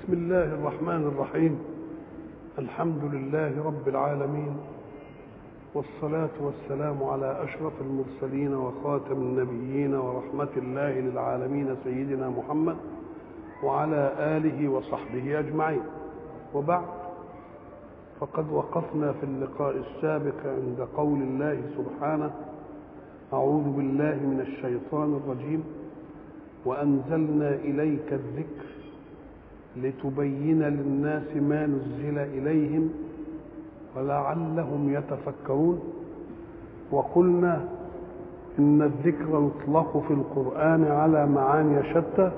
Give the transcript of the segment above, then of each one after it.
بسم الله الرحمن الرحيم الحمد لله رب العالمين والصلاة والسلام على أشرف المرسلين وخاتم النبيين ورحمة الله للعالمين سيدنا محمد وعلى آله وصحبه أجمعين وبعد فقد وقفنا في اللقاء السابق عند قول الله سبحانه أعوذ بالله من الشيطان الرجيم وأنزلنا إليك الذكر لتبين للناس ما نزل إليهم ولعلهم يتفكرون وقلنا إن الذكر يطلق في القرآن على معاني شتى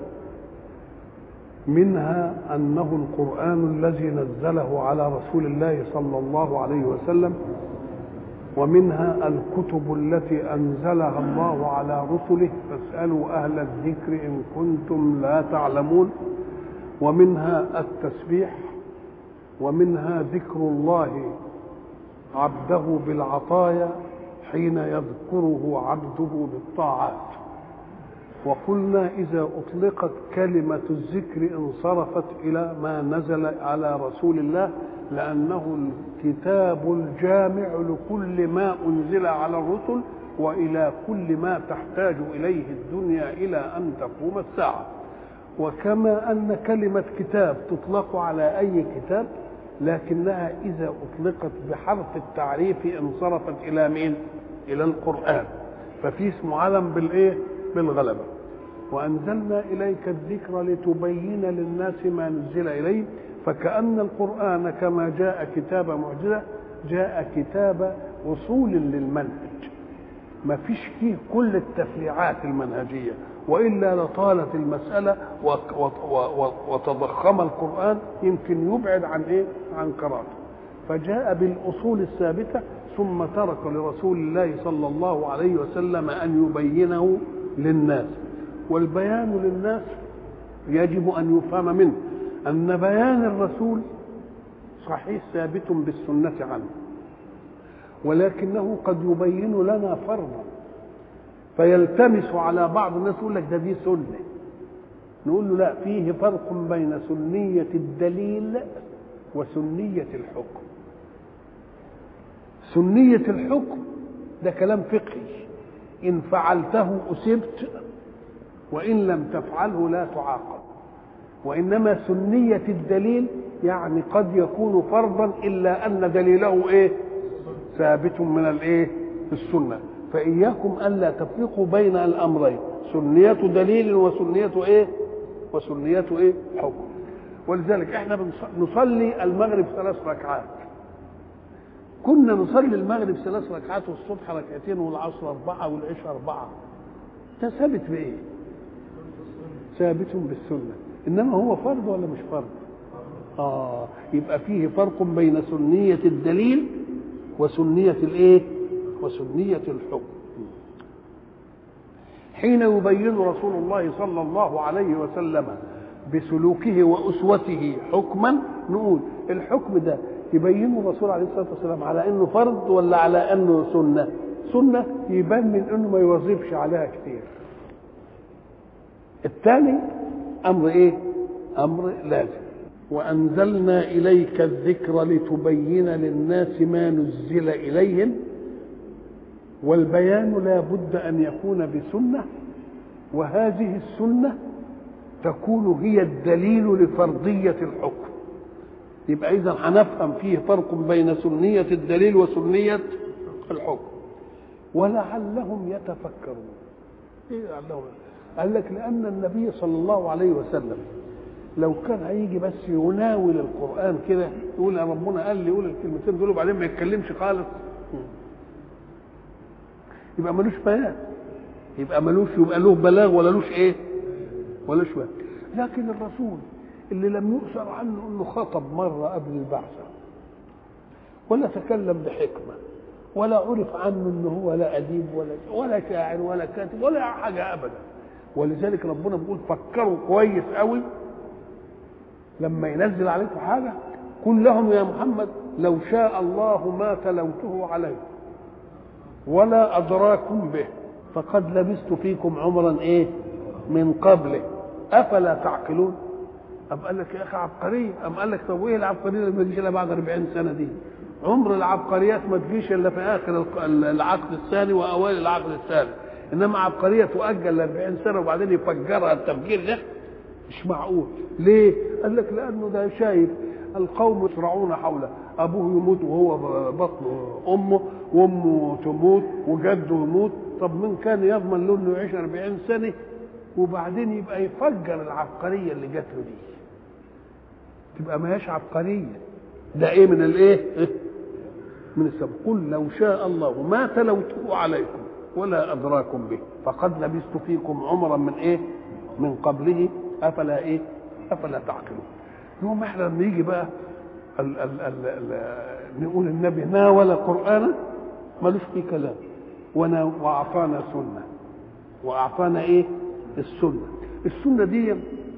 منها أنه القرآن الذي نزله على رسول الله صلى الله عليه وسلم ومنها الكتب التي أنزلها الله على رسله فاسألوا أهل الذكر إن كنتم لا تعلمون ومنها التسبيح ومنها ذكر الله عبده بالعطايا حين يذكره عبده بالطاعات وقلنا إذا أطلقت كلمة الذكر انصرفت إلى ما نزل على رسول الله لأنه الكتاب الجامع لكل ما أنزل على الرسل وإلى كل ما تحتاج إليه الدنيا إلى أن تقوم الساعة وكما أن كلمة كتاب تطلق على أي كتاب لكنها إذا أطلقت بحرف التعريف انصرفت إلى مين؟ إلى القرآن ففي اسم علم بالإيه؟ بالغلبة وأنزلنا إليك الذكر لتبين للناس ما نزل إليه فكأن القرآن كما جاء كتاب معجزة جاء كتاب وصول للمنهج ما فيش فيه كل التفريعات المنهجية وإلا لطالت المسألة وتضخم القرآن يمكن يبعد عن إيه؟ عن قراءته فجاء بالأصول الثابتة ثم ترك لرسول الله صلى الله عليه وسلم أن يبينه للناس والبيان للناس يجب أن يفهم منه أن بيان الرسول صحيح ثابت بالسنة عنه ولكنه قد يبين لنا فرضا فيلتمس على بعض الناس يقول لك ده دي سنة نقول له لا فيه فرق بين سنية الدليل وسنية الحكم سنية الحكم ده كلام فقهي إن فعلته أسبت وإن لم تفعله لا تعاقب وإنما سنية الدليل يعني قد يكون فرضا إلا أن دليله إيه ثابت من الإيه السنة فإياكم ألا تفرقوا بين الأمرين سنية دليل وسنية إيه وسنية إيه حكم ولذلك احنا نصلي المغرب ثلاث ركعات كنا نصلي المغرب ثلاث ركعات والصبح ركعتين والعصر أربعة والعشاء أربعة ده ثابت بإيه؟ ثابت بالسنة إنما هو فرض ولا مش فرض؟ آه يبقى فيه فرق بين سنية الدليل وسنية الإيه؟ وسنية الحكم حين يبين رسول الله صلى الله عليه وسلم بسلوكه وأسوته حكما نقول الحكم ده يبينه الرسول عليه الصلاه والسلام على انه فرض ولا على انه سنه سنه يبان من انه ما يواظبش عليها كتير الثاني امر ايه امر لازم وانزلنا اليك الذكر لتبين للناس ما نزل اليهم والبيان لا بد ان يكون بسنه وهذه السنه تكون هي الدليل لفرضيه الحكم يبقى اذا هنفهم فيه فرق بين سنيه الدليل وسنيه الحكم ولعلهم يتفكرون ايه لعلهم قال لك لان النبي صلى الله عليه وسلم لو كان هيجي بس يناول القران كده يقول يا ربنا قال لي يقول الكلمتين دول وبعدين ما يتكلمش خالص يبقى ملوش بيان يبقى ملوش يبقى له بلاغ ولا لوش ايه ولا شويه لكن الرسول اللي لم يؤثر عنه انه خطب مره قبل البعثه ولا تكلم بحكمه ولا عرف عنه انه هو لا اديب ولا ولا شاعر ولا كاتب ولا حاجه ابدا ولذلك ربنا بيقول فكروا كويس قوي لما ينزل عليكم حاجه قل لهم يا محمد لو شاء الله ما تلوته عليكم ولا ادراكم به فقد لبثت فيكم عمرا ايه من قبله افلا تعقلون أم قال لك يا أخي عبقرية أم قال لك طب وإيه العبقرية اللي ما تجيش إلا بعد 40 سنة دي عمر العبقريات ما تجيش إلا في آخر العقد الثاني وأوائل العقد الثالث إنما عبقرية تؤجل ل 40 سنة وبعدين يفجرها التفجير ده مش معقول ليه؟ قال لك لأنه ده شايف القوم يصرعون حوله أبوه يموت وهو بطن أمه وأمه تموت وجده يموت طب من كان يضمن له إنه يعيش 40 سنة وبعدين يبقى يفجر العبقريه اللي جات له دي تبقى ما هيش عبقريه ده ايه من الايه من السبب قل لو شاء الله ما تلوته عليكم ولا ادراكم به فقد لبثت فيكم عمرا من ايه من قبله افلا ايه افلا تعقلون يوم احنا لما يجي بقى ال ال ال ال نقول النبي ناول قرانا ملوش فيه كلام واعطانا سنه واعطانا ايه السنة السنة دي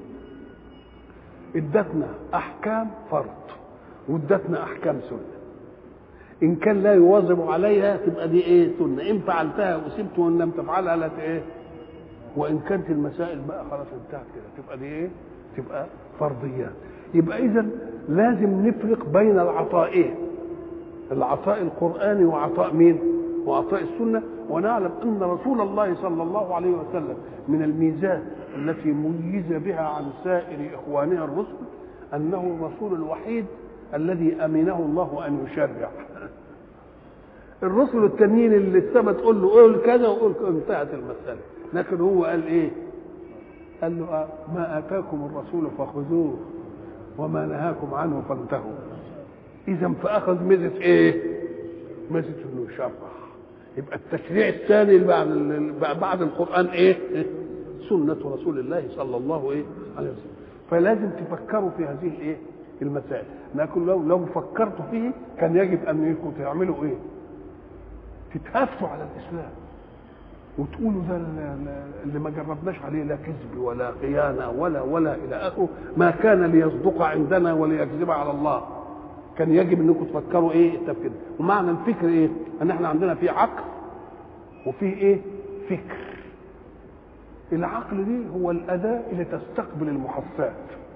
ادتنا احكام فرض وادتنا احكام سنة ان كان لا يواظب عليها تبقى دي ايه سنة ان فعلتها وسبت وان لم تفعلها لا ايه وان كانت المسائل بقى خلاص انتهت كده تبقى دي ايه تبقى فرضيات يبقى اذا لازم نفرق بين العطائين العطاء القرآني وعطاء مين وعطاء السنة ونعلم أن رسول الله صلى الله عليه وسلم من الميزات التي ميز بها عن سائر إخوانها الرسل أنه الرسول الوحيد الذي أمنه الله أن يشرع الرسل التانيين اللي السما تقول له قول كذا وقول انتهت المسألة لكن هو قال إيه؟ قال له ما آتاكم الرسول فخذوه وما نهاكم عنه فانتهوا إذا فأخذ ميزة إيه؟ ميزة إنه يشرع يبقى التشريع الثاني بعد بعد القران ايه؟ سنه رسول الله صلى الله ايه عليه وسلم فلازم تفكروا في هذه الايه؟ المسائل لكن لو لو فكرتوا فيه كان يجب ان انكم تعملوا ايه؟ تتهافتوا على الاسلام وتقولوا ده اللي ما جربناش عليه لا كذب ولا خيانه ولا ولا الى اخره ما كان ليصدق عندنا وليكذب على الله كان يجب انكم تفكروا ايه التفكير ومعنى الفكر ايه ان احنا عندنا في عقل وفي ايه فكر العقل دي هو الاداه اللي تستقبل المحسات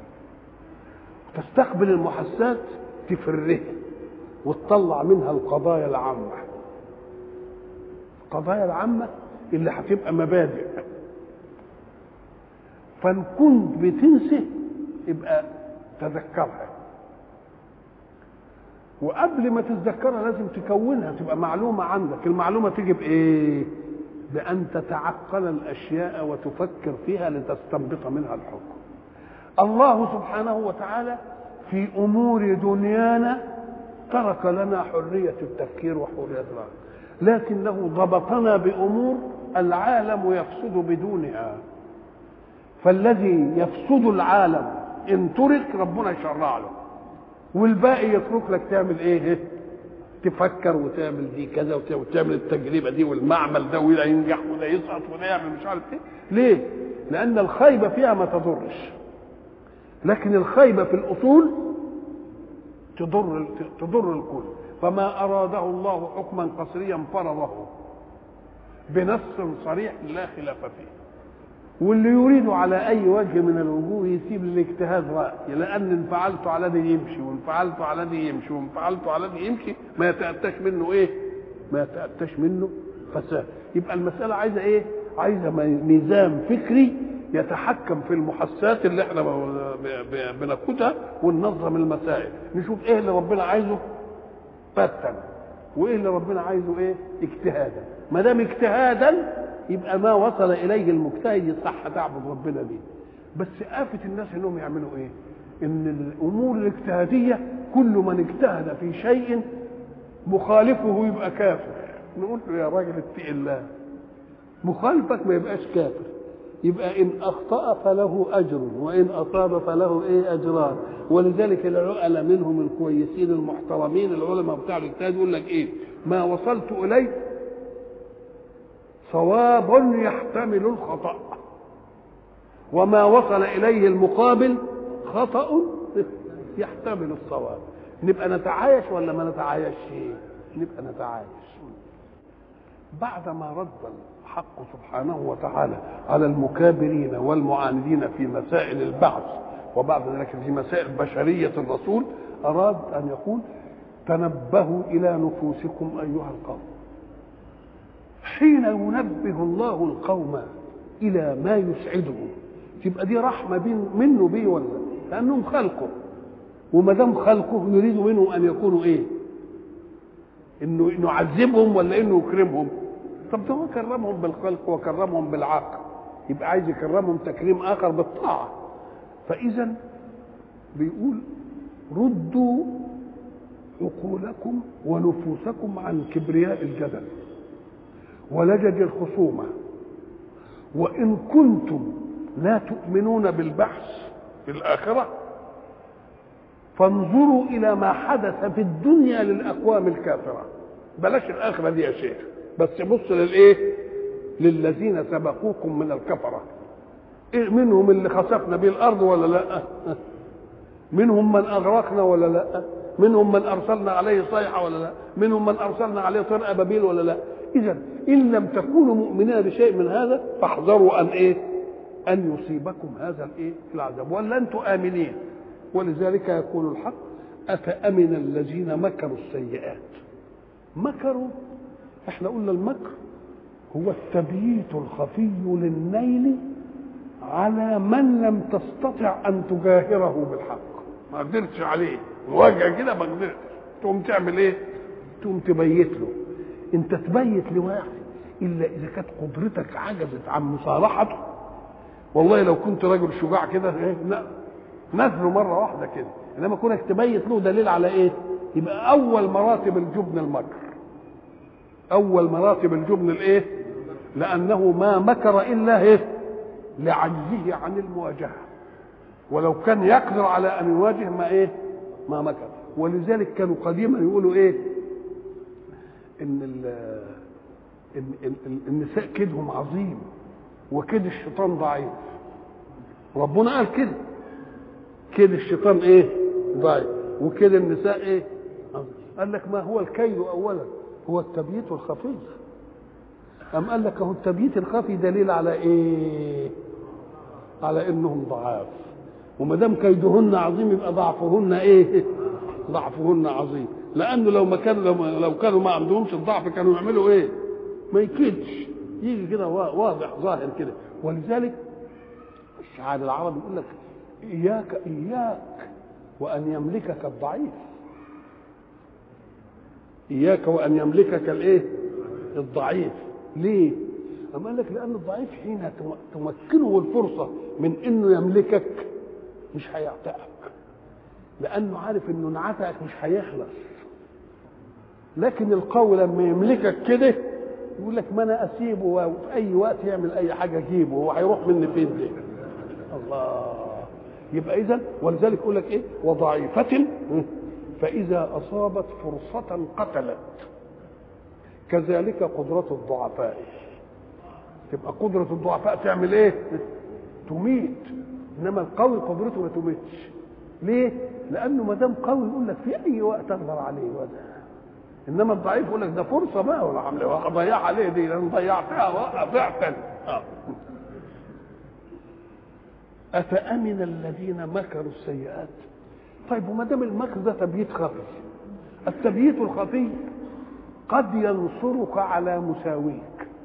تستقبل المحسات تفرها وتطلع منها القضايا العامه القضايا العامه اللي هتبقى مبادئ فان كنت بتنسى يبقى تذكرها وقبل ما تتذكرها لازم تكونها تبقى معلومة عندك المعلومة تيجي بإيه بأن تتعقل الأشياء وتفكر فيها لتستنبط منها الحكم الله سبحانه وتعالى في أمور دنيانا ترك لنا حرية التفكير وحرية العقل لكنه ضبطنا بأمور العالم يفسد بدونها فالذي يفسد العالم إن ترك ربنا يشرع له والباقي يترك لك تعمل ايه تفكر وتعمل دي كذا وتعمل التجربه دي والمعمل ده وده ينجح وده يسقط وده يعمل مش عارف ايه ليه لان الخيبه فيها ما تضرش لكن الخيبه في الاصول تضر تضر الكل فما اراده الله حكما قصريا فرضه بنص صريح لا خلاف فيه واللي يريد على اي وجه من الوجوه يسيب للاجتهاد راي لان ان فعلت على دي يمشي وان فعلت على دي يمشي وان فعلت على دي يمشي ما يتاتاش منه ايه ما يتاتاش منه فساد يبقى المساله عايزه ايه عايزه ميزان فكري يتحكم في المحسات اللي احنا بناخدها وننظم المسائل نشوف ايه اللي ربنا عايزه فتا وايه اللي ربنا عايزه ايه اجتهادا ما دام اجتهادا يبقى ما وصل اليه المجتهد يصح تعبد ربنا بيه بس آفة الناس انهم يعملوا ايه ان الامور الاجتهاديه كل من اجتهد في شيء مخالفه يبقى كافر نقول له يا راجل اتق الله مخالفك ما يبقاش كافر يبقى ان اخطا فله اجر وان اصاب فله ايه اجران ولذلك العقلاء منهم الكويسين المحترمين العلماء بتاع الاجتهاد يقول لك ايه ما وصلت اليه صواب يحتمل الخطا وما وصل اليه المقابل خطا يحتمل الصواب نبقى نتعايش ولا ما نتعايش نبقى نتعايش بعدما رد الحق سبحانه وتعالى على المكابرين والمعاندين في مسائل البعث وبعد ذلك في مسائل بشرية الرسول أراد أن يقول تنبهوا إلى نفوسكم أيها القوم حين ينبه الله القوم إلى ما يسعدهم تبقى دي رحمة بين منه بيه ولا لأنهم خلقه وما دام خلقه يريد منهم أن يكونوا إيه؟ إنه إنه يعذبهم ولا إنه يكرمهم؟ طب ده هو كرمهم بالخلق وكرمهم بالعقل يبقى عايز يكرمهم تكريم آخر بالطاعة فإذا بيقول ردوا عقولكم ونفوسكم عن كبرياء الجدل ولجج الخصومه وان كنتم لا تؤمنون بالبحث في الاخره فانظروا الى ما حدث في الدنيا للاقوام الكافره بلاش الاخره دي يا شيخ بس بص للايه للذين سبقوكم من الكفره إيه منهم اللي خسفنا به الارض ولا لا منهم من اغرقنا ولا لا منهم من ارسلنا عليه صيحه ولا لا منهم من ارسلنا عليه طير ابابيل ولا لا اذا ان لم تكونوا مؤمنين بشيء من هذا فاحذروا ان ايه ان يصيبكم هذا الايه العذاب ولا انتم امنين ولذلك يقول الحق افامن الذين مكروا السيئات مكروا احنا قلنا المكر هو التبييت الخفي للنيل على من لم تستطع ان تجاهره بالحق ما قدرتش عليه وجه كده ما قدرتش تقوم تعمل ايه تقوم تبيت له انت تبيت لواحد الا اذا كانت قدرتك عجزت عن مصالحته والله لو كنت رجل شجاع كده ايه نزله مره واحده كده انما كونك تبيت له دليل على ايه يبقى اول مراتب الجبن المكر اول مراتب الجبن الايه لانه ما مكر الا ايه لعجزه عن المواجهه ولو كان يقدر على ان يواجه ما ايه ما مكر ولذلك كانوا قديما يقولوا ايه ان ال إن, إن النساء كيدهم عظيم وكيد الشيطان ضعيف ربنا قال كده كيد الشيطان ايه ضعيف وكيد النساء ايه قال لك ما هو الكيد اولا هو التبييت الخفي أم قال لك هو التبييت الخفي دليل على ايه على انهم ضعاف وما دام كيدهن عظيم يبقى ضعفهن ايه ضعفهن عظيم لانه لو ما كانوا لو, لو كانوا ما عندهمش الضعف كانوا يعملوا ايه ما يكيدش يجي كده واضح ظاهر كده ولذلك الشعار العربي يقول لك اياك اياك وان يملكك الضعيف اياك وان يملكك الايه الضعيف ليه أما قال لك لأن الضعيف حين تمكنه الفرصة من إنه يملكك مش هيعتقك لأنه عارف إنه انعتقك مش هيخلص لكن القوي لما يملكك كده يقول لك ما أنا أسيبه وفي أي وقت يعمل أي حاجة أجيبه هو هيروح مني فين ده الله يبقى إذا ولذلك يقول لك إيه وضعيفة فإذا أصابت فرصة قتلت كذلك قدرة الضعفاء تبقى قدرة الضعفاء تعمل ايه؟ تميت انما القوي قدرته ما تميتش ليه؟ لانه ما دام قوي يقول لك في اي وقت اقدر عليه وده انما الضعيف يقول لك ده فرصه بقى ولا عامله ضيع عليه دي انا ضيعتها وقفعت آه. افامن الذين مكروا السيئات طيب وما دام المكر ده تبييت خفي التبييت الخفي قد ينصرك على مساويك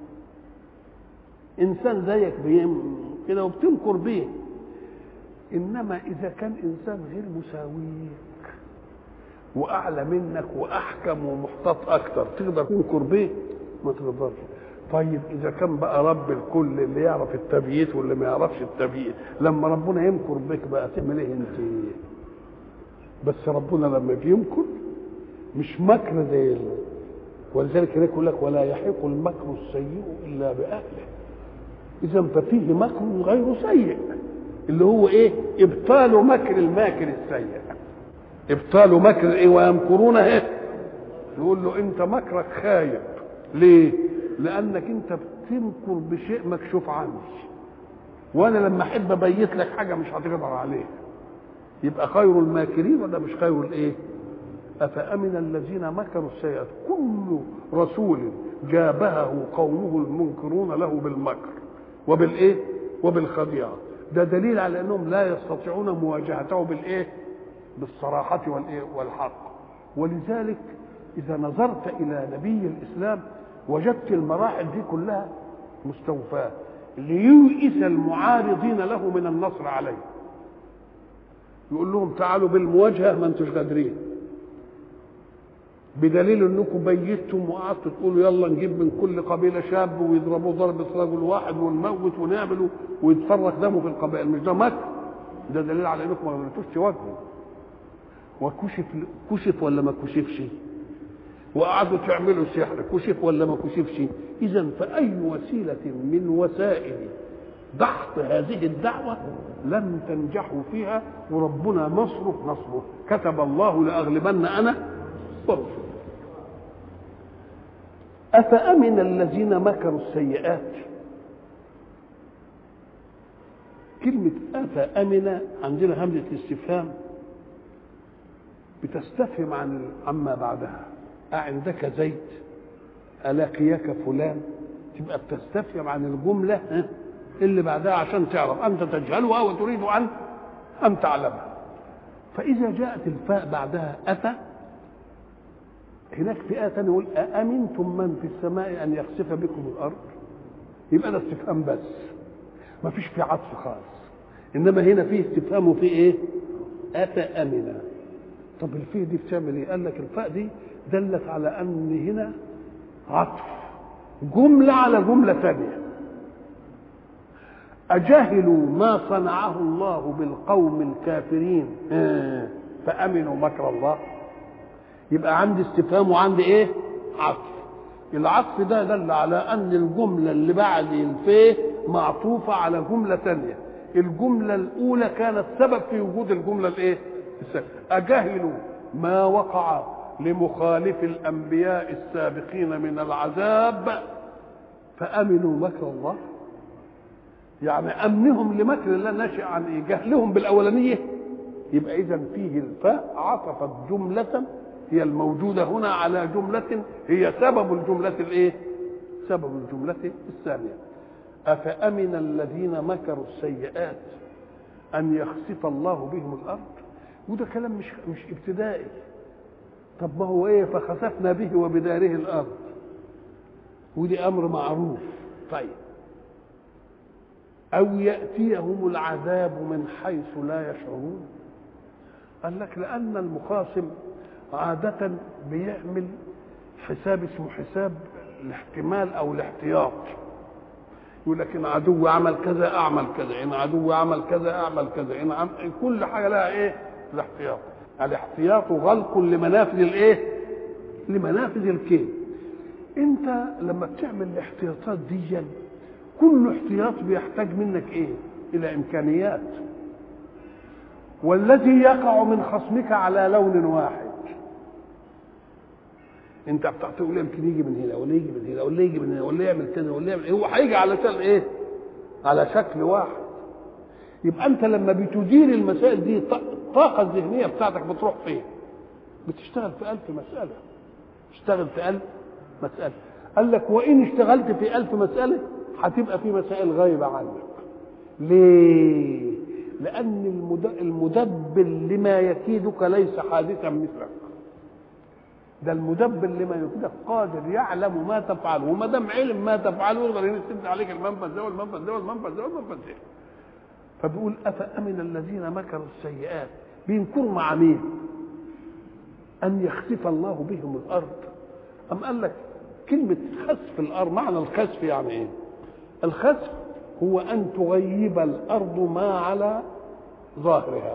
انسان زيك كده وبتنكر بيه انما اذا كان انسان غير مساويك واعلى منك واحكم ومحتاط اكتر تقدر تنكر بيه ما تقدرش طيب اذا كان بقى رب الكل اللي يعرف التبييت واللي ما يعرفش التبييت لما ربنا يمكر بك بقى تعمل ايه انت بس ربنا لما بيمكر مش مكر زي ولذلك يقول لك ولا يحيق المكر السيء الا باهله اذا ففيه مكر غير سيء اللي هو ايه ابطال مكر الماكر السيء ابطال مكر ايه ويمكرون ايه يقول له انت مكرك خايب ليه لانك انت بتمكر بشيء مكشوف عني وانا لما احب ابيت لك حاجه مش هتقدر عليها يبقى خير الماكرين ولا مش خير الايه أفأمن الذين مكروا السيئات كل رسول جابهه قومه المنكرون له بالمكر وبالايه وبالخديعه ده دليل على انهم لا يستطيعون مواجهته بالايه بالصراحه والايه والحق ولذلك اذا نظرت الى نبي الاسلام وجدت المراحل دي كلها مستوفاه لييئس المعارضين له من النصر عليه يقول لهم تعالوا بالمواجهه ما انتوش قادرين بدليل انكم بيتم وقعدتوا تقولوا يلا نجيب من كل قبيله شاب ويضربوه ضربه رجل واحد ونموت ونعمل ويتفرق دمه في القبائل مش ده مكر ده دليل على انكم ما قدرتوش تواجهوا وكشف كشف ولا ما كشفش وقعدوا تعملوا سحر كشف ولا ما كشفش اذا فاي وسيله من وسائل دحض هذه الدعوة لم تنجحوا فيها وربنا نصره نصره كتب الله لأغلبن أنا ورسله أفأمن الذين مكروا السيئات كلمة أفأمن عندنا همزة الاستفهام بتستفهم عن عما بعدها أعندك زيت ألاقيك فلان تبقى بتستفهم عن الجملة اللي بعدها عشان تعرف أنت تجهلها وتريد أن أن تعلمها فإذا جاءت الفاء بعدها أتى هناك في آية ثانية يقول أأمنتم من في السماء أن يخسف بكم الأرض يبقى ده استفهام بس ما فيش في عطف خالص إنما هنا فيه استفهام وفيه إيه أتى أمنا طب الفيه دي بتعمل إيه قال لك الفاء دي دلت على أن هنا عطف جملة على جملة ثانية أجهلوا ما صنعه الله بالقوم الكافرين فأمنوا مكر الله يبقى عندي استفهام وعندي ايه عطف العطف ده دل على ان الجملة اللي بعد الفيه معطوفة على جملة ثانية الجملة الأولى كانت سبب في وجود الجملة الايه أجهلوا ما وقع لمخالف الأنبياء السابقين من العذاب فأمنوا مكر الله يعني أمنهم لمكر الله ناشئ عن إيه؟ جهلهم بالأولانية يبقى إذا فيه الفاء عطفت جملة هي الموجودة هنا على جملة هي سبب الجملة الإيه؟ سبب الجملة الثانية أفأمن الذين مكروا السيئات أن يخسف الله بهم الأرض وده كلام مش مش ابتدائي طب ما هو ايه فخسفنا به وبداره الارض ودي امر معروف طيب او ياتيهم العذاب من حيث لا يشعرون قال لك لان المخاصم عاده بيعمل حساب اسمه حساب الاحتمال او الاحتياط يقول لك ان عدو عمل كذا اعمل كذا ان عدو عمل كذا اعمل كذا ان عم... كل حاجه لها ايه الاحتياط الاحتياط غلق لمنافذ الايه لمنافذ الكيد انت لما بتعمل الاحتياطات دي كل احتياط بيحتاج منك ايه الى امكانيات والذي يقع من خصمك على لون واحد انت بتقول يمكن يجي من هنا ولا يجي من هنا ولا يجي من هنا ولا يعمل كذا ولا يعمل هو هيجي على شكل ايه على شكل واحد يبقى انت لما بتدير المسائل دي الطاقة الذهنية بتاعتك بتروح فين؟ بتشتغل في ألف مسألة تشتغل في ألف مسألة قال لك وإن اشتغلت في ألف مسألة هتبقى في مسائل غايبة عنك ليه؟ لأن المدبر لما يكيدك ليس حادثا مثلك ده المدبر لما يكيدك قادر يعلم ما تفعله وما دام علم ما تفعله يقدر يسد عليك المنفذ ده والمنفذ ده والمنفذ ده والمنفذ ده فبيقول أفأمن الذين مكروا السيئات بينكروا مع مين؟ أن يخسف الله بهم الأرض أم قال لك كلمة خسف الأرض معنى الخسف يعني إيه؟ الخسف هو أن تغيب الأرض ما على ظاهرها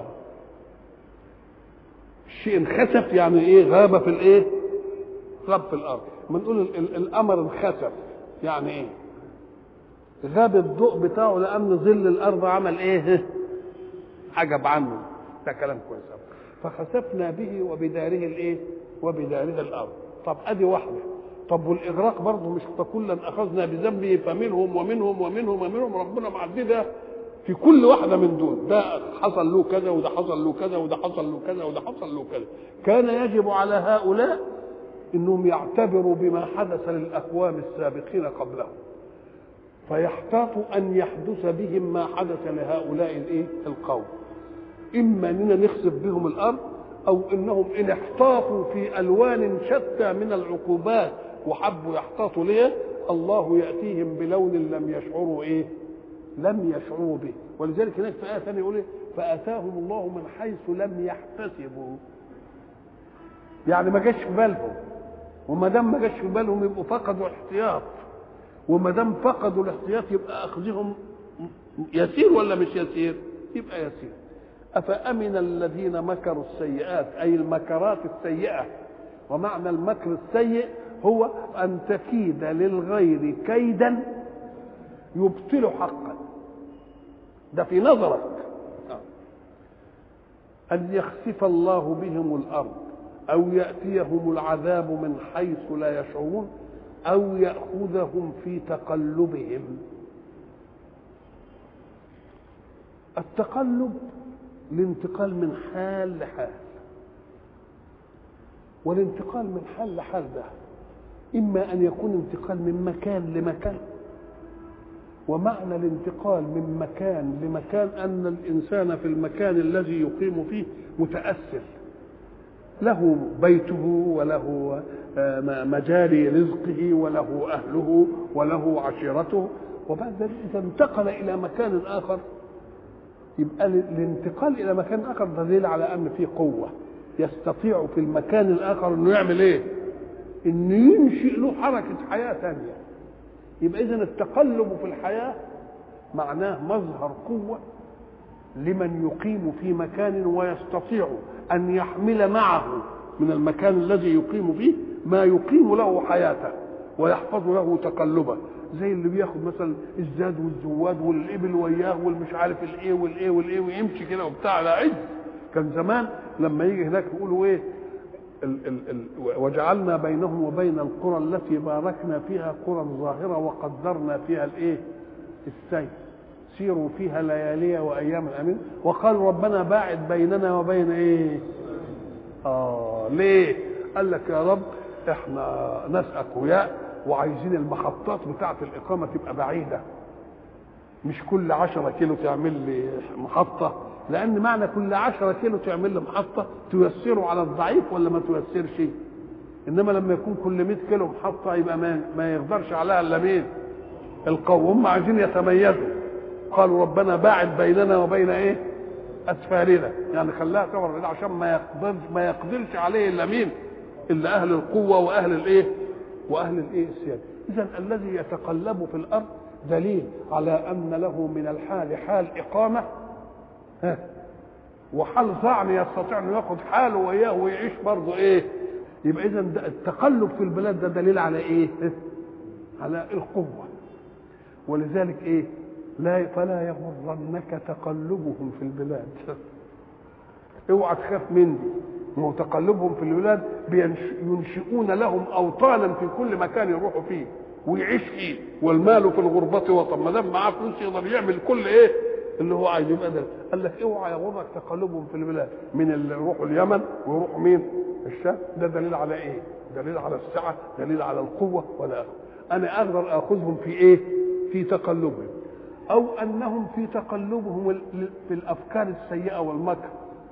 الشيء انخسف يعني إيه غاب في الإيه؟ غاب في الأرض بنقول القمر انخسف يعني إيه؟ غاب الضوء بتاعه لان ظل الارض عمل ايه حجب عنه ده كلام كويس فخسفنا به وبداره الايه وبداره الارض طب ادي واحده طب والاغراق برضه مش فكلا اخذنا بذنبه فمنهم ومنهم ومنهم ومنهم ربنا معددها في كل واحدة من دول ده حصل له كذا وده حصل له كذا وده حصل له كذا وده حصل له كذا كان يجب على هؤلاء انهم يعتبروا بما حدث للاقوام السابقين قبلهم فيحتاط ان يحدث بهم ما حدث لهؤلاء الايه القوم اما اننا نخسف بهم الارض او انهم ان احتاطوا في الوان شتى من العقوبات وحبوا يحتاطوا ليه الله ياتيهم بلون لم يشعروا ايه لم يشعروا به ولذلك هناك في ايه ثانيه يقول ايه فاتاهم الله من حيث لم يحتسبوا يعني ما جاش في بالهم وما دام ما جاش في بالهم يبقوا فقدوا الاحتياط وما دام فقدوا الاحتياط يبقى اخذهم يسير ولا مش يسير؟ يبقى يسير افامن الذين مكروا السيئات اي المكرات السيئه ومعنى المكر السيء هو ان تكيد للغير كيدا يبطل حقا ده في نظرك ان يخسف الله بهم الارض او ياتيهم العذاب من حيث لا يشعرون او ياخذهم في تقلبهم التقلب الانتقال من حال لحال والانتقال من حال لحال ده اما ان يكون انتقال من مكان لمكان ومعنى الانتقال من مكان لمكان ان الانسان في المكان الذي يقيم فيه متاثر له بيته وله مجاري رزقه وله اهله وله عشيرته وبعد ذلك اذا انتقل الى مكان اخر يبقى الانتقال الى مكان اخر دليل على ان فيه قوه يستطيع في المكان الاخر انه يعمل ايه؟ انه ينشئ له حركه حياه ثانيه يبقى اذا التقلب في الحياه معناه مظهر قوه لمن يقيم في مكان ويستطيع ان يحمل معه من المكان الذي يقيم فيه ما يقيم له حياته ويحفظ له تقلبه زي اللي بياخد مثلا الزاد والزواد والابل وياه والمش عارف الايه والايه والايه ويمشي كده وبتاع على عز كان زمان لما يجي هناك يقولوا ايه ال ال ال وجعلنا بينهم وبين القرى التي باركنا فيها قرى ظاهره وقدرنا فيها الايه السير سيروا فيها ليالي وايام امين وقال ربنا باعد بيننا وبين ايه اه ليه قال لك يا رب احنا ناس اقوياء وعايزين المحطات بتاعه الاقامه تبقى بعيده مش كل عشرة كيلو تعمل لي محطة لأن معنى كل عشرة كيلو تعمل لي محطة تيسره على الضعيف ولا ما تيسرش إنما لما يكون كل 100 كيلو محطة يبقى ما, ما يقدرش عليها إلا مين القوم هم عايزين يتميزوا قالوا ربنا باعد بيننا وبين ايه اسفارنا يعني خلاها تمر عشان ما يقدرش ما يقدرش عليه الا مين الا اهل القوه واهل الايه واهل الايه السياده اذا الذي يتقلب في الارض دليل على ان له من الحال حال اقامه ها وحال ظعن يستطيع انه ياخد حاله وياه ويعيش برضه ايه يبقى اذا التقلب في البلاد ده دليل على ايه على القوه ولذلك ايه لا فلا يغرنك تقلبهم في البلاد اوعى تخاف من دي ما هو تقلبهم في البلاد ينشئون لهم اوطانا في كل مكان يروحوا فيه ويعيش فيه والمال في الغربة وطن ما دام معاه فلوس يقدر يعمل كل ايه اللي هو عايز يبقى ده قال لك اوعى يغرك تقلبهم في البلاد من اللي يروحوا اليمن ويروحوا مين الشام ده دليل على ايه دليل على السعه دليل على القوه ولا أخذ. انا اقدر اخذهم في ايه في تقلبهم او انهم في تقلبهم في الافكار السيئه والمكر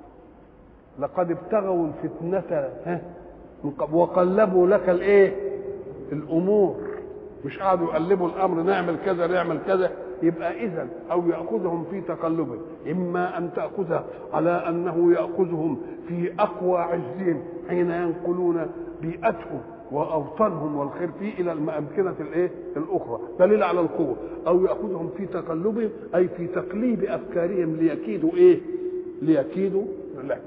لقد ابتغوا الفتنه وقلبوا لك الايه الامور مش قعدوا يقلبوا الامر نعمل كذا نعمل كذا يبقى اذا او ياخذهم في تقلبه اما ان تاخذ على انه ياخذهم في اقوى عزهم حين ينقلون بيئتهم واوطانهم والخير فيه الى الامكنه الايه الاخرى دليل على القوه او ياخذهم في تقلبهم اي في تقليب افكارهم ليكيدوا ايه ليكيدوا لك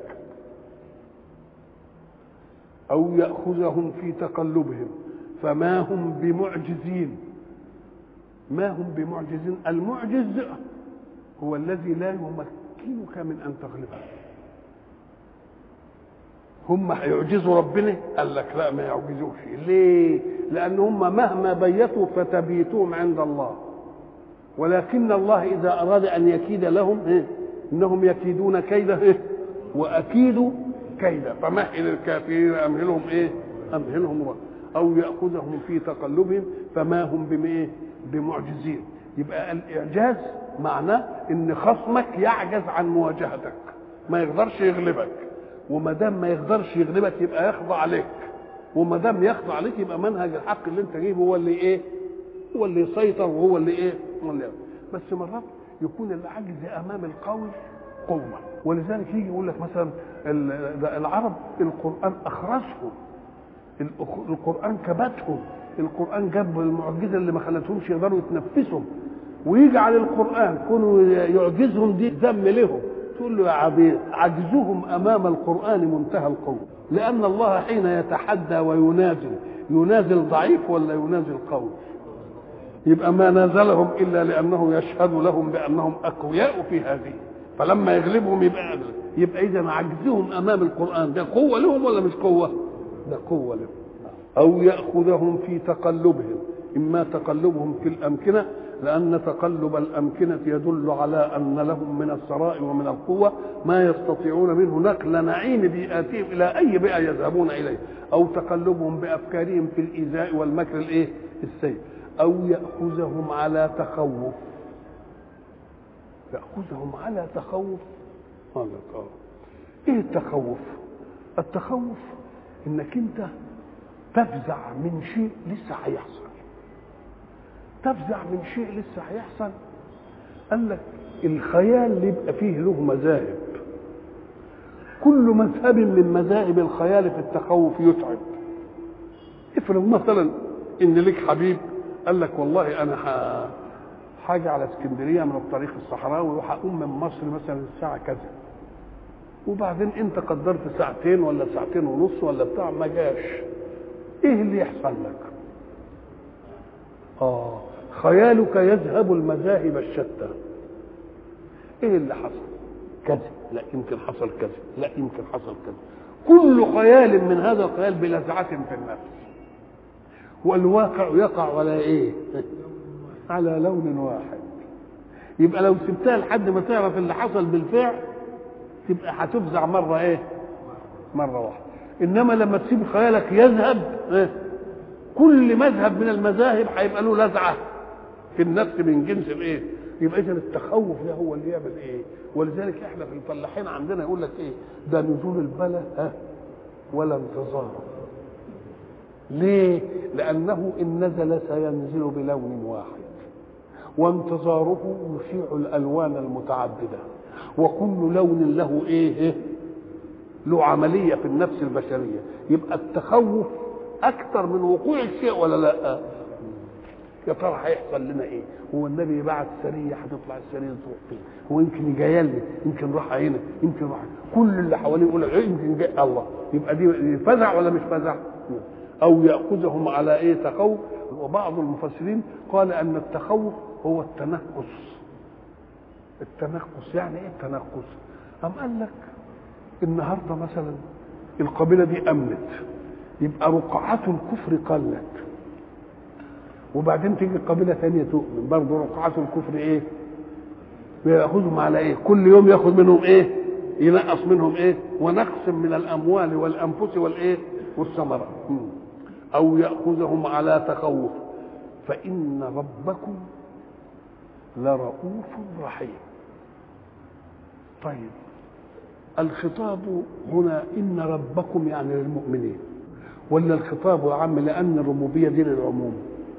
او ياخذهم في تقلبهم فما هم بمعجزين ما هم بمعجزين المعجز هو الذي لا يمكنك من ان تغلبه هم هيعجزوا ربنا قال لك لا ما يعجزوش ليه لان هم مهما بيتوا فتبيتهم عند الله ولكن الله اذا اراد ان يكيد لهم إيه؟ انهم يكيدون كيدا إيه؟ واكيد كيدا فمهل الكافرين امهلهم ايه امهلهم رب. او ياخذهم في تقلبهم فما هم بمايه بمعجزين يبقى الاعجاز معناه ان خصمك يعجز عن مواجهتك ما يقدرش يغلبك وما دام ما يقدرش يغلبك يبقى يخضع عليك وما دام يخضع عليك يبقى منهج الحق اللي انت جايبه هو اللي ايه هو اللي يسيطر وهو اللي ايه هو اللي بس مرات يكون العجز امام القوي قوه ولذلك يجي يقول لك مثلا العرب القران اخرسهم القران كبتهم القران جاب المعجزه اللي ما خلتهمش يقدروا يتنفسوا ويجعل القران كونوا يعجزهم دي ذم لهم تقول له يا عبيد عجزهم امام القران منتهى القوه لان الله حين يتحدى وينازل ينازل ضعيف ولا ينازل قوي يبقى ما نازلهم الا لانه يشهد لهم بانهم اقوياء في هذه فلما يغلبهم يبقى يبقى اذا عجزهم امام القران ده قوه لهم ولا مش قوه؟ ده قوه لهم او ياخذهم في تقلبهم اما تقلبهم في الامكنه لان تقلب الامكنه يدل على ان لهم من الثراء ومن القوه ما يستطيعون منه نقل نعيم بيئاتهم الى اي بيئه يذهبون اليه او تقلبهم بافكارهم في الايذاء والمكر الايه؟ السيء او ياخذهم على تخوف ياخذهم على تخوف قال لك اه ايه التخوف التخوف انك انت تفزع من شيء لسه هيحصل تفزع من شيء لسه هيحصل قال لك الخيال اللي يبقى فيه له مذاهب كل مذهب من مذاهب الخيال في التخوف يتعب افرض مثلا ان لك حبيب قال لك والله انا حاجة على اسكندرية من الطريق الصحراوي وهقوم من مصر مثلا الساعة كذا وبعدين انت قدرت ساعتين ولا ساعتين ونص ولا بتاع ما جاش ايه اللي يحصل لك اه خيالك يذهب المذاهب الشتى ايه اللي حصل كذا لا يمكن حصل كذا لا يمكن حصل كذا كل خيال من هذا الخيال بلذعة في النفس والواقع يقع على ايه على لون واحد يبقى لو سبتها لحد ما تعرف اللي حصل بالفعل تبقى هتفزع مرة ايه مرة واحدة انما لما تسيب خيالك يذهب إيه؟ كل مذهب من المذاهب هيبقى له لذعة في النفس من جنس الايه يبقى اذا التخوف ده هو اللي يعمل ايه ولذلك احنا في الفلاحين عندنا يقول لك ايه ده نزول البلاء ها ولا انتظاره ليه لانه ان نزل سينزل بلون واحد وانتظاره يشيع الالوان المتعدده وكل لون له ايه له عمليه في النفس البشريه يبقى التخوف اكثر من وقوع الشيء ولا لا يا ترى هيحصل لنا ايه هو النبي بعت سريه هتطلع السريه تروح فين هو يمكن جايه لي يمكن راح هنا يمكن راح كل اللي حواليه يقول يمكن جاي الله يبقى دي فزع ولا مش فزع او ياخذهم على ايه تخوف وبعض المفسرين قال ان التخوف هو التنقص التنقص يعني ايه التنقص أم قال لك النهارده مثلا القبيله دي امنت يبقى رقعات الكفر قلت وبعدين تيجي قبيله ثانيه تؤمن برضه رقعات الكفر ايه وياخذهم على ايه كل يوم ياخذ منهم ايه ينقص منهم ايه ونقص من الاموال والانفس والايه والثمرات او ياخذهم على تخوف فان ربكم لرؤوف رحيم طيب الخطاب هنا ان ربكم يعني للمؤمنين ولا الخطاب عام لان الربوبيه دي للعموم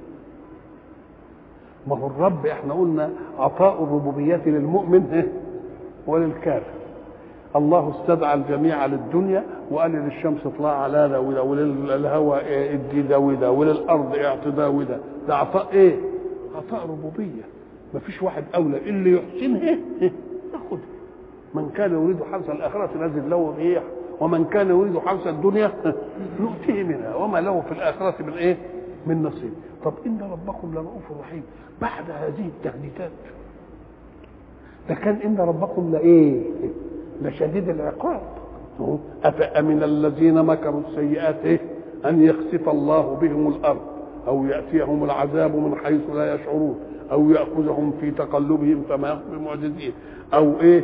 ما هو الرب احنا قلنا عطاء الربوبيه للمؤمن وللكافر الله استدعى الجميع للدنيا وقال للشمس اطلع على ده وده وللهواء ادي ده وده وللارض اعطي ده وده ده عطاء ايه؟ عطاء ربوبيه ما فيش واحد اولى اللي يحسنها ياخذها من كان يريد حرث الاخره نزل له ريح ومن كان يريد حرث الدنيا نؤتيه منها وما له في الاخره من ايه؟ من نصيب طب ان ربكم لرؤوف رحيم بعد هذه التهديدات ده كان ان ربكم لايه؟ لشديد العقاب أفأمن الذين مكروا السيئات إيه؟ أن يخسف الله بهم الأرض أو يأتيهم العذاب من حيث لا يشعرون أو يأخذهم في تقلبهم فما هم بمعجزين أو إيه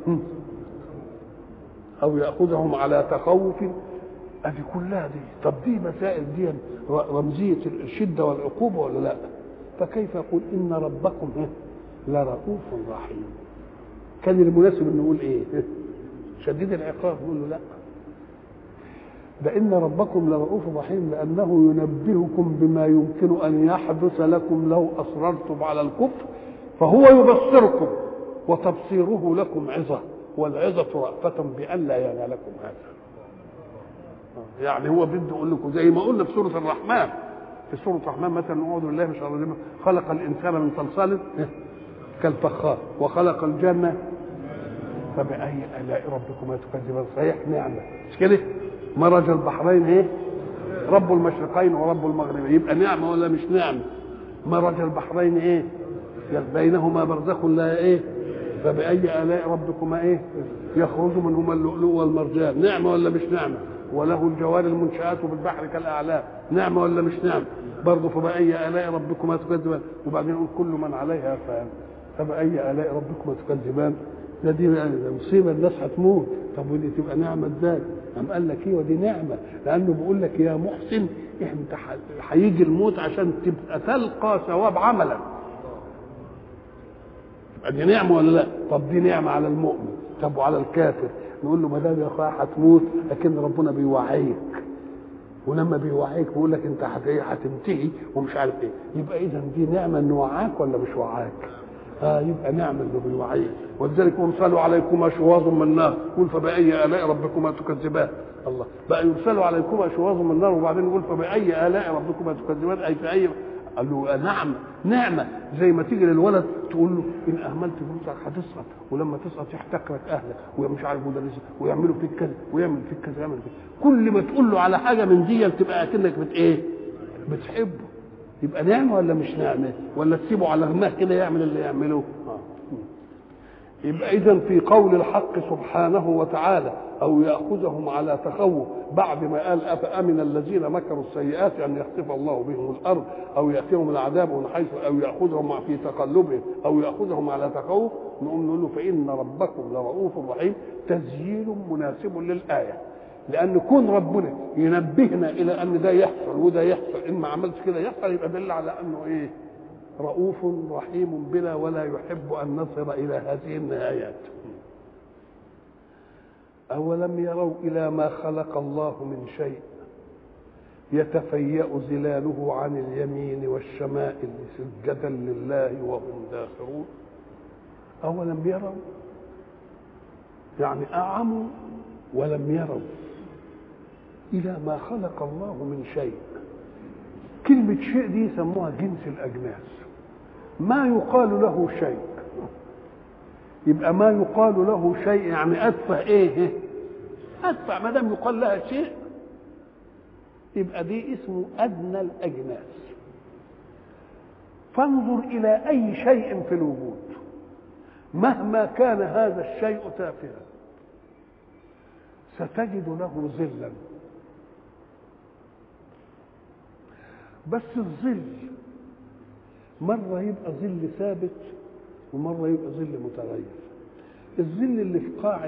أو يأخذهم على تخوف أدي كلها دي طب دي مسائل دي رمزية الشدة والعقوبة ولا لا فكيف يقول ان ربكم إيه؟ لرؤوف رحيم كان المناسب انه يقول ايه شديد العقاب يقول له لا ده ان ربكم لرؤوف رحيم لانه ينبهكم بما يمكن ان يحدث لكم لو اصررتم على الكفر فهو يبصركم وتبصيره لكم عظه والعظه رأفة بأن لا ينالكم هذا يعني هو بده يقول لكم زي ما قلنا في سوره الرحمن في سوره الرحمن مثلا اعوذ بالله من الشيطان الرجيم خلق الانسان من صلصال كالفخار وخلق الجنه فبأي آلاء ربكما تكذبان صحيح نعمة مش كده مرج البحرين ايه رب المشرقين ورب المغربين يبقى نعمة ولا مش نعمة مرج البحرين ايه بينهما برزخ لا ايه فبأي آلاء ربكما ايه يخرج منهما اللؤلؤ والمرجان نعمة ولا مش نعمة وله الجوار المنشآت في البحر كالأعلام نعمة ولا مش نعمة برضه فبأي آلاء ربكما تكذبان وبعدين يقول كل من عليها فان فبأي آلاء ربكما تكذبان ده دي مصيبه الناس هتموت طب ودي تبقى نعمه ازاي؟ قام قال لك ايه ودي نعمه لانه بيقول لك يا محسن انت هيجي الموت عشان تبقى تلقى ثواب عملك تبقى دي نعمه ولا لا؟ طب دي نعمه على المؤمن طب وعلى الكافر نقول له ما دام يا اخويا هتموت لكن ربنا بيوعيك ولما بيوعيك بيقول لك انت هتنتهي ومش عارف ايه يبقى اذا دي نعمه انه وعاك ولا مش وعاك؟ آه يبقى نعم انه بالوعيد ولذلك يرسل عليكما شواظ من نار قل فبأي آلاء ربكما تكذبان الله بقى يرسل عليكما شواظ من نار وبعدين يقول فبأي آلاء ربكما تكذبان أي في أي قال له نعم نعمة زي ما تيجي للولد تقول له إن أهملت فلوسك هتسقط ولما تسقط يحتكرك أهلك ومش عارف مدرسك ويعملوا فيك كذا ويعمل فيك كذا ويعمل فيك كل ما تقول له على حاجة من دي تبقى أكنك بت إيه؟ بتحبه يبقى نعمة ولا مش نعمة ولا تسيبه على غماه كده يعمل اللي يعمله آه. يبقى إذا في قول الحق سبحانه وتعالى أو يأخذهم على تخوف بعد ما قال أفأمن الذين مكروا السيئات أن يخسف الله بهم الأرض أو يأتيهم العذاب من حيث أو يأخذهم في تقلبهم أو يأخذهم على تخوف نقوم نقول له فإن ربكم لرؤوف رحيم تسجيل مناسب للآية لان كون ربنا ينبهنا الى ان ده يحصل وده يحصل ان ما عملتش كده يحصل يبقى دل على انه ايه رؤوف رحيم بنا ولا يحب ان نصل الى هذه النهايات اولم يروا الى ما خلق الله من شيء يتفيأ ظلاله عن اليمين والشمائل سجدا لله وهم داخرون أولم يروا يعني أعموا ولم يروا إلى ما خلق الله من شيء كلمة شيء دي يسموها جنس الأجناس ما يقال له شيء يبقى ما يقال له شيء يعني أدفع إيه أدفع ما دام يقال لها شيء يبقى دي اسمه أدنى الأجناس فانظر إلى أي شيء في الوجود مهما كان هذا الشيء تافها ستجد له ظلا بس الظل مرة يبقى ظل ثابت ومرة يبقى ظل متغير الظل اللي في قاع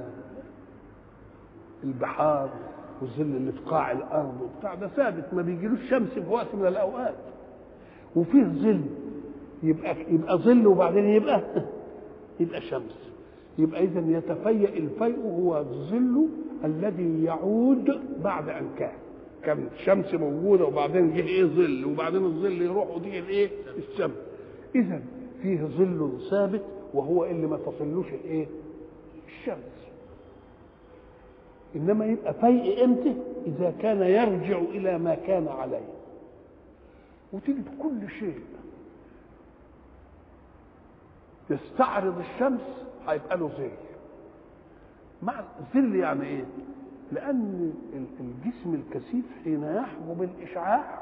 البحار والظل اللي في قاع الارض وبتاع ده ثابت ما بيجيلوش شمس في وقت من الاوقات وفيه ظل يبقى يبقى ظل وبعدين يبقى يبقى شمس يبقى اذا يتفيأ الفيء هو الظل الذي يعود بعد ان كان كان الشمس موجوده وبعدين جه ايه ظل وبعدين الظل يروح ودي الايه الشمس اذا فيه ظل ثابت وهو اللي ما تصلوش الايه الشمس انما يبقى فيء امتى اذا كان يرجع الى ما كان عليه وتجد كل شيء يستعرض الشمس هيبقى له ظل مع الظل يعني ايه لان الجسم الكثيف حين يحجب الاشعاع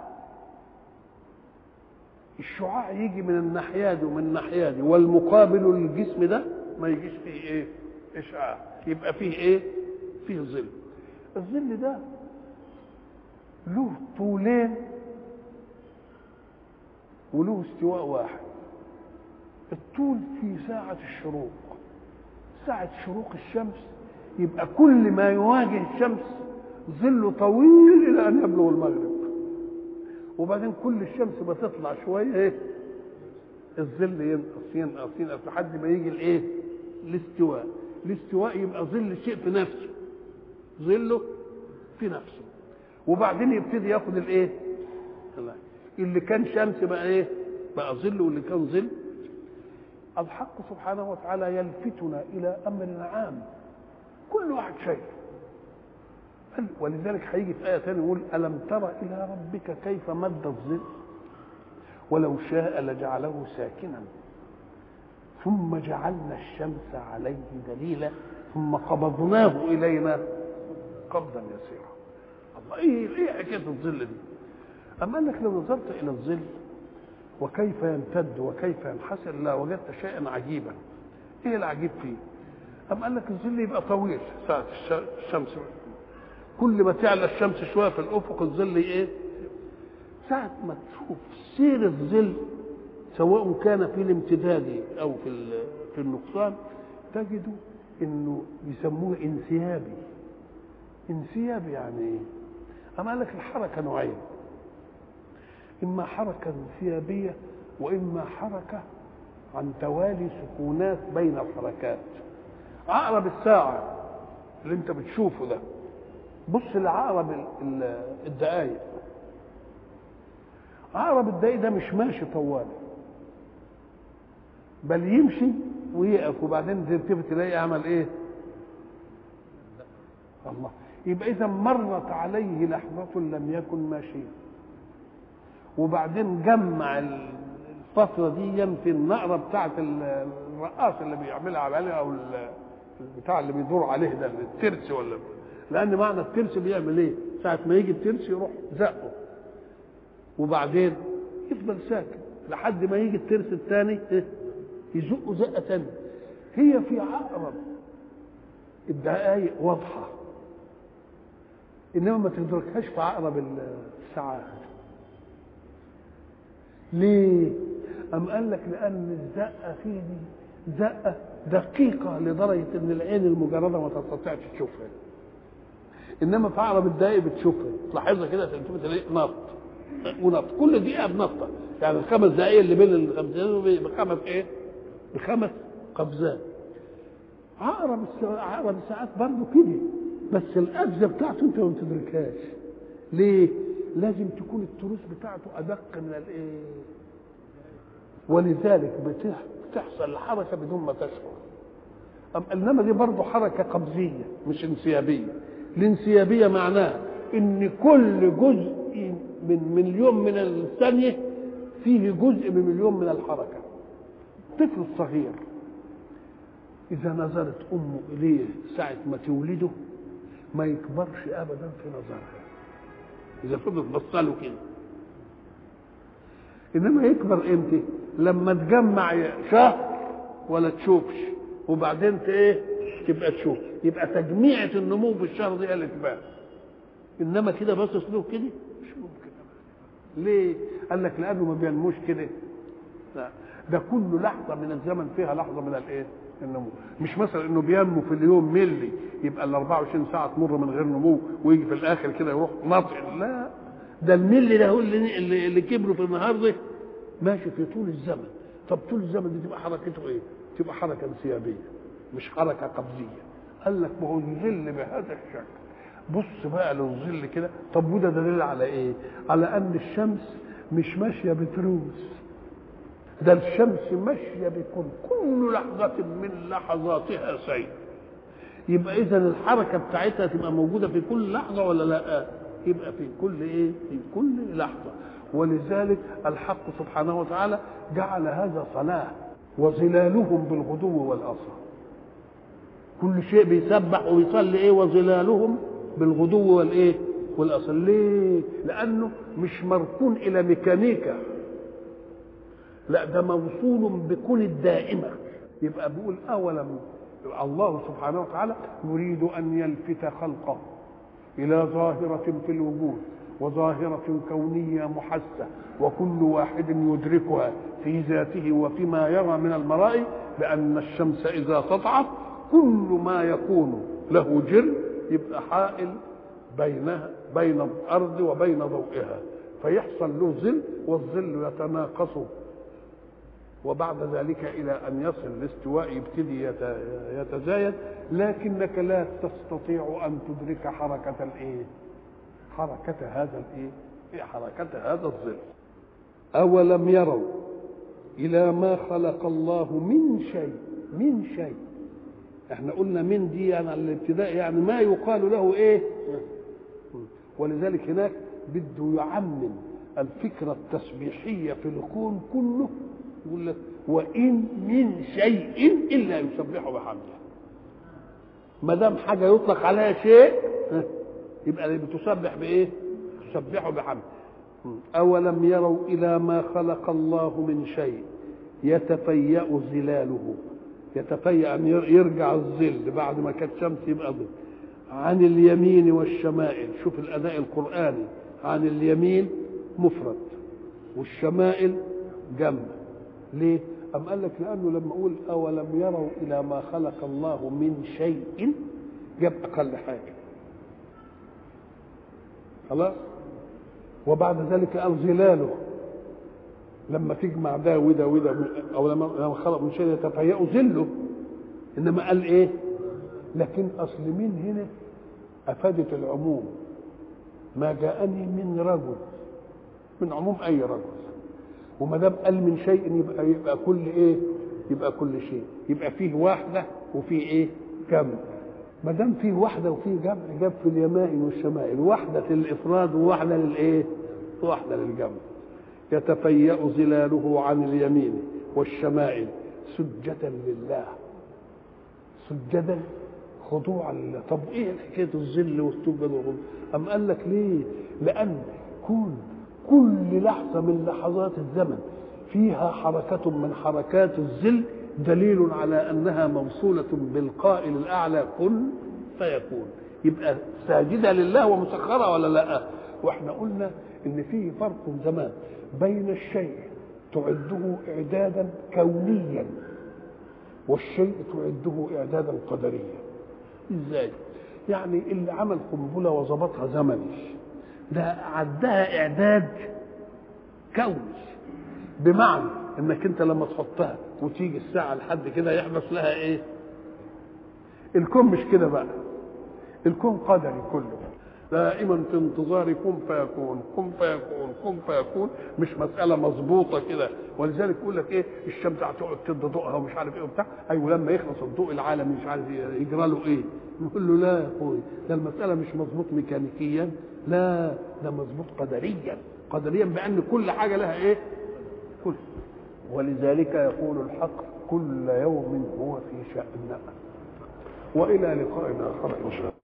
الشعاع يجي من الناحيه دي ومن الناحيه دي والمقابل للجسم ده ما يجيش فيه ايه اشعاع يبقى فيه ايه فيه ظل الظل ده له طولين وله استواء واحد الطول في ساعة الشروق ساعة شروق الشمس يبقى كل ما يواجه الشمس ظل طويل إلى أن يبلغ المغرب وبعدين كل الشمس بتطلع شوية إيه الظل ينقص ينقص ينقص لحد ما يجي الايه الاستواء الاستواء يبقى ظل الشيء في نفسه ظله في نفسه وبعدين يبتدي ياخد الايه اللي كان شمس بقى ايه بقى ظل واللي كان ظل الحق سبحانه وتعالى يلفتنا الى امر عام كل واحد شايف ولذلك هيجي في ايه ثانيه يقول الم تر الى ربك كيف مد الظل ولو شاء لجعله ساكنا ثم جعلنا الشمس عليه دليلا ثم قبضناه الينا قبضا يسيرا الله ايه ايه حكايه الظل دي اما انك لو نظرت الى الظل وكيف يمتد وكيف ينحسر لا وجدت شيئا عجيبا ايه العجيب فيه أم قال لك الظل يبقى طويل ساعة الشمس كل ما تعلى الشمس شوية في الأفق الظل إيه؟ ساعة ما تشوف سير الظل سواء كان في الامتداد أو في في النقصان تجد إنه يسموه انسيابي انسيابي يعني إيه؟ أما قال لك الحركة نوعين إما حركة انسيابية وإما حركة عن توالي سكونات بين الحركات عقرب الساعة اللي انت بتشوفه ده بص لعقرب الدقايق عقرب الدقايق ده مش ماشي طوالي بل يمشي ويقف وبعدين تلتفت تلاقي عمل ايه الله يبقى اذا مرت عليه لحظة لم يكن ماشيا وبعدين جمع الفترة دي في النقرة بتاعت الرقاص اللي بيعملها عليه او البتاع اللي بيدور عليه ده الترس ولا لان معنى الترس بيعمل ايه ساعه ما يجي الترس يروح زقه وبعدين يفضل ساكت لحد ما يجي الترس الثاني يزقه زقه ثانيه هي في عقرب الدقائق واضحه انما ما تدركهاش في عقرب الساعات ليه أم قال لك لأن الزقة فيه دي زقة دقيقة لدرجة إن العين المجردة ما تستطيعش تشوفها. إنما في عقرب الدقايق بتشوفها، تلاحظها كده تشوف تلاقي نط ونط، كل دقيقة بنطة، يعني الخمس دقايق اللي بين الخمسين بخمس إيه؟ بخمس قفزات. عقرب عقرب الساعات برضه كده، بس القفزة بتاعته أنت ما بتدركهاش. ليه؟ لازم تكون التروس بتاعته أدق من الإيه؟ ولذلك بتحصل الحركة بدون ما تشعر أم إنما دي برضه حركة قبضية مش انسيابية الانسيابية معناها إن كل جزء من مليون من الثانية فيه جزء من مليون من الحركة طفل صغير إذا نظرت أمه إليه ساعة ما تولده ما يكبرش أبدا في نظرها إذا فضلت بصاله كده انما يكبر امتى لما تجمع شهر ولا تشوفش وبعدين ايه تبقى تشوف يبقى تجميعة النمو في الشهر دي اللي تبان انما كده باصص له كده مش ممكن ليه قال لك لانه ما بينموش كده لا ده كل لحظة من الزمن فيها لحظة من الايه النمو مش مثلا انه بينمو في اليوم ملي يبقى ال 24 ساعة تمر من غير نمو ويجي في الاخر كده يروح ناطق لا ده الملي ده هو اللي اللي, اللي كبروا في النهار ده ماشي في طول الزمن طب طول الزمن دي تبقى حركته ايه؟ تبقى حركه انسيابيه مش حركه قبضيه قال لك ما هو الظل بهذا الشكل بص بقى للظل كده طب وده دليل على ايه؟ على ان الشمس مش ماشيه بتروس ده الشمس ماشيه بكل كل لحظه من لحظاتها سير يبقى اذا الحركه بتاعتها تبقى موجوده في كل لحظه ولا لا؟ يبقى في كل ايه؟ في كل لحظه ولذلك الحق سبحانه وتعالى جعل هذا صلاة وظلالهم بالغدو والأصل كل شيء بيسبح ويصلي ايه وظلالهم بالغدو والايه والاصل ليه لانه مش مركون الى ميكانيكا لا ده موصول بكون الدائمه يبقى بيقول اولا الله سبحانه وتعالى يريد ان يلفت خلقه الى ظاهره في الوجود وظاهرة كونية محسة وكل واحد يدركها في ذاته وفيما يرى من المرائي بأن الشمس إذا سطعت كل ما يكون له جر يبقى حائل بينها بين الأرض وبين ضوئها فيحصل له ظل والظل يتناقص وبعد ذلك الى ان يصل الاستواء يبتدي يتزايد لكنك لا تستطيع ان تدرك حركه الايه حركه هذا الايه حركه هذا الظل اولم يروا الى ما خلق الله من شيء من شيء احنا قلنا من دي يعني على الابتداء يعني ما يقال له ايه ولذلك هناك بده يعمم الفكرة التسبيحية في الكون كله يقول لك وإن من شيء إلا يسبح بحمده ما دام حاجة يطلق عليها شيء يبقى اللي بتسبح بإيه؟ تسبحه بحمده أولم يروا إلى ما خلق الله من شيء يتفيأ ظلاله يتفيأ أن يرجع الظل بعد ما كانت شمس يبقى ظل عن اليمين والشمائل شوف الأداء القرآني عن اليمين مفرد والشمائل جمع ليه؟ أم قال لك لأنه لما أقول أولم يروا إلى ما خلق الله من شيء جاب أقل حاجة خلاص وبعد ذلك قال ظلاله لما تجمع ده وده وده او لما خلق من شيء يتفيأ ظله انما قال ايه لكن اصل من هنا افادت العموم ما جاءني من رجل من عموم اي رجل وما دام قال من شيء يبقى يبقى كل ايه يبقى كل شيء يبقى فيه واحده وفيه ايه جمع ما دام فيه واحده وفيه جمع جاب في اليمائن والشمائل واحده للافراد وواحده للايه واحده للجمع يتفيأ ظلاله عن اليمين والشمائل سجدا لله سجدا خضوعا لله طب ايه حكايه الظل والسجد والخضوع ام قال لك ليه لان كون كل لحظه من لحظات الزمن فيها حركه من حركات الظل دليل على انها موصوله بالقائل الاعلى كن فيكون يبقى ساجده لله ومسخره ولا لا واحنا قلنا ان فيه فرق زمان بين الشيء تعده اعدادا كونيا والشيء تعده اعدادا قدريا ازاي يعني اللي عمل قنبله وظبطها زمني ده عدها اعداد كوني بمعنى انك انت لما تحطها وتيجي الساعه لحد كده يحدث لها ايه الكون مش كده بقى الكون قدري كله دائما في انتظار كن فيكون كن فيكون كن فيكون مش مساله مظبوطه كده ولذلك يقول لك ايه الشمس هتقعد تدي ضوءها ومش عارف ايه وبتاع ايوه لما يخلص الضوء العالمي مش عارف يجرى له ايه نقول له لا يا اخوي ده المساله مش مظبوط ميكانيكيا لا ده مظبوط قدريا قدريا بان كل حاجه لها ايه كل ولذلك يقول الحق كل يوم هو في شأن والى لقاء اخر ان شاء الله